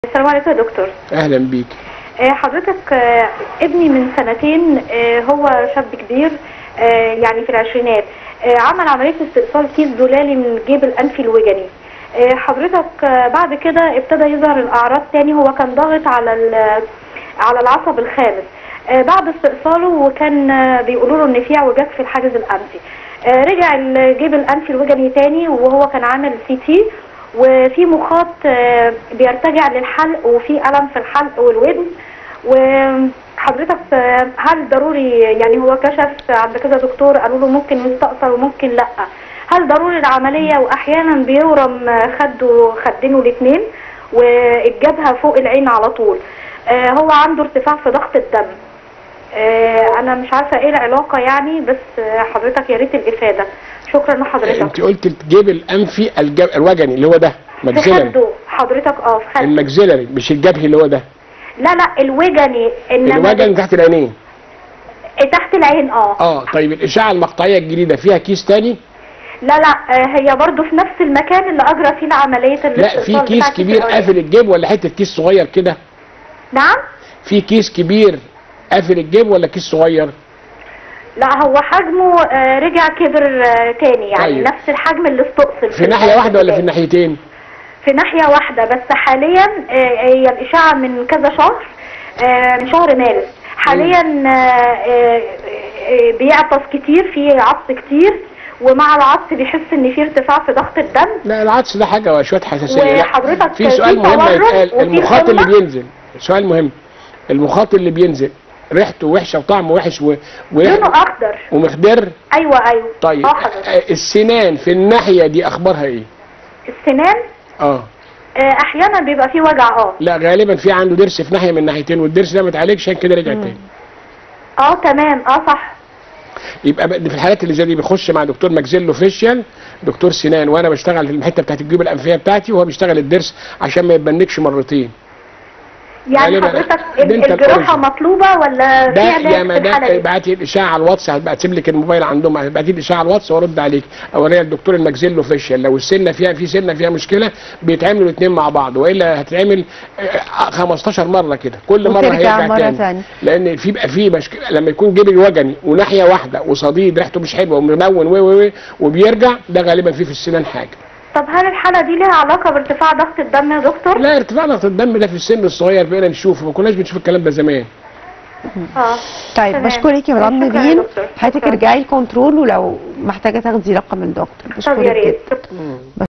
السلام عليكم يا دكتور اهلا بيك آه، حضرتك آه، ابني من سنتين آه، هو شاب كبير آه، يعني في العشرينات آه، عمل عملية استئصال كيس زلالي من الجيب الأنفي الوجني آه، حضرتك آه، بعد كده ابتدى يظهر الأعراض تاني هو كان ضاغط على ال- على العصب الخامس آه، بعد استئصاله وكان آه، بيقولوا له ان في اعوجاج في الحاجز الانفي آه، رجع الجيب الانفي الوجني تاني وهو كان عامل سي تي وفي مخاط آه، بيرتجع للحلق وفي الم في الحلق والودن وحضرتك آه، هل ضروري يعني هو كشف عند كذا دكتور قالوا له ممكن يستأصل وممكن لا هل ضروري العملية واحيانا بيورم آه، خده خدينه الاثنين والجبهة فوق العين على طول آه، هو عنده ارتفاع في ضغط الدم آه، انا مش عارفة ايه العلاقة يعني بس آه، حضرتك يا ريت الافادة شكرا لحضرتك انت قلت الجيب الانفي الجب... الوجني اللي هو ده في ماكسيلري خده حضرتك اه في خده الماكسيلري مش الجبهي اللي هو ده لا لا الوجني انما الوجن تحت العينين تحت العين اه اه طيب الاشعه المقطعيه الجديده فيها كيس تاني لا لا آه، هي برضو في نفس المكان اللي اجرى فيه العملية لا في الاستئصال كيس بتاعت كبير الأولاد. قافل الجيب ولا حته كيس صغير كده نعم في كيس كبير قافل الجيب ولا كيس صغير لا هو حجمه آه، رجع كبر آه، تاني يعني طيب. نفس الحجم اللي استؤصل في ناحيه واحده ولا في الناحيتين في ناحية واحدة بس حاليا آه، هي الإشاعة من كذا شهر آه، من شهر مارس حاليا آه، آه، آه، بيعطس كتير في عطس كتير ومع العطس بيحس ان في ارتفاع في ضغط الدم لا العطس ده حاجه شويه حساسيه لا وحضرتك في سؤال في مهم تورم هيتقال وفي المخاط اللي حمى. بينزل سؤال مهم المخاط اللي بينزل ريحته وحشه وطعمه وحش و... لونه وريحته اخضر ومخدر ايوه ايوه طيب اه حضرتك آه، السنان في الناحيه دي اخبارها ايه السنان اه آه، احيانا بيبقى فيه وجع اه لا غالبا في عنده ضرس في ناحيه من الناحيتين والضرس ده ما اتعالجش عشان كده رجع تاني اه تمام اه صح يبقى بقى في الحالات اللي زي دي بيخش مع دكتور ماكسيلو فيشيال دكتور سنان وانا بشتغل في الحته بتاعت الجيوب الانفيه بتاعتي وهو بيشتغل الضرس عشان ما يتبنكش مرتين يعني غالباً حضرتك dental الجراحة origin. مطلوبة ولا في ده يا علاج في مدام الحالة دي؟ ابعتي لي الاشاعه على الواتس هبقى اسيب لك الموبايل عندهم ابعتي لي الاشاعه على الواتس وارد عليك اوريها الدكتور الماكسيلو فيشيال لو السنه فيها في سنه فيها مشكله بيتعملوا الاثنين مع بعض والا هتتعمل آه، 15 مره كده كل مره وترجع هيرجع مرة تاني تانية. لان في بقى في مشكله لما يكون جيب الوجني وناحيه واحده وصديد ريحته مش حلوه وملون و و و وبيرجع ده غالبا في في السنان حاجه طب هل الحالة دي لها علاقة بارتفاع ضغط الدم يا دكتور؟ لا ارتفاع ضغط الدم ده في السن الصغير بقينا نشوفه ما كناش بنشوف الكلام ده زمان اه طيب تمام. بشكرك يا مدام شكرا يا نبيل دكتور. حضرتك شكرا. ارجعي الكنترول ولو محتاجه تاخدي رقم الدكتور طب يا بشكرك ريت جدا